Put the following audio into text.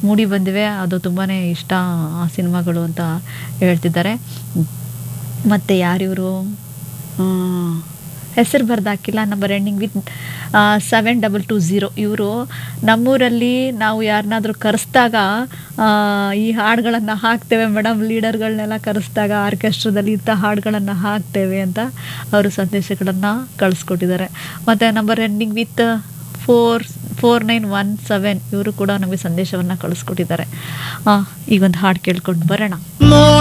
ಮೂಡಿ ಬಂದಿವೆ ಅದು ತುಂಬಾ ಇಷ್ಟ ಆ ಸಿನಿಮಾಗಳು ಅಂತ ಹೇಳ್ತಿದ್ದಾರೆ ಮತ್ತು ಯಾರಿವರು ಹೆಸರು ಬರ್ದಾಕಿಲ್ಲ number ending with seven double two zero ಇವರು ನಮ್ಮೂರಲ್ಲಿ ನಾವು ಯಾರನ್ನಾದ್ರೂ ಕರೆಸ್ದಾಗ ಆ, ಈ ಹಾಡುಗಳನ್ನು ಹಾಕ್ತೇವೆ ಮೇಡಮ್ ಲೀಡರ್ಗಳನ್ನೆಲ್ಲ ಕರೆಸ್ದಾಗ ಆರ್ಕೆಸ್ಟ್ರಾದಲ್ಲಿ ಇಂಥ ಹಾಡುಗಳನ್ನು ಹಾಕ್ತೇವೆ ಅಂತ ಅವರು ಸಂದೇಶಗಳನ್ನು ಕಳಿಸ್ಕೊಟ್ಟಿದ್ದಾರೆ ಮತ್ತು number ending with four four nine one seven ಇವರು ಕೂಡ ನಮಗೆ ಸಂದೇಶವನ್ನು ಕಳಿಸ್ಕೊಟ್ಟಿದ್ದಾರೆ ಆ, ಈಗೊಂದು ಹಾಡು ಕೇಳ್ಕೊಂಡು ಬರೋಣ ಮೋಡ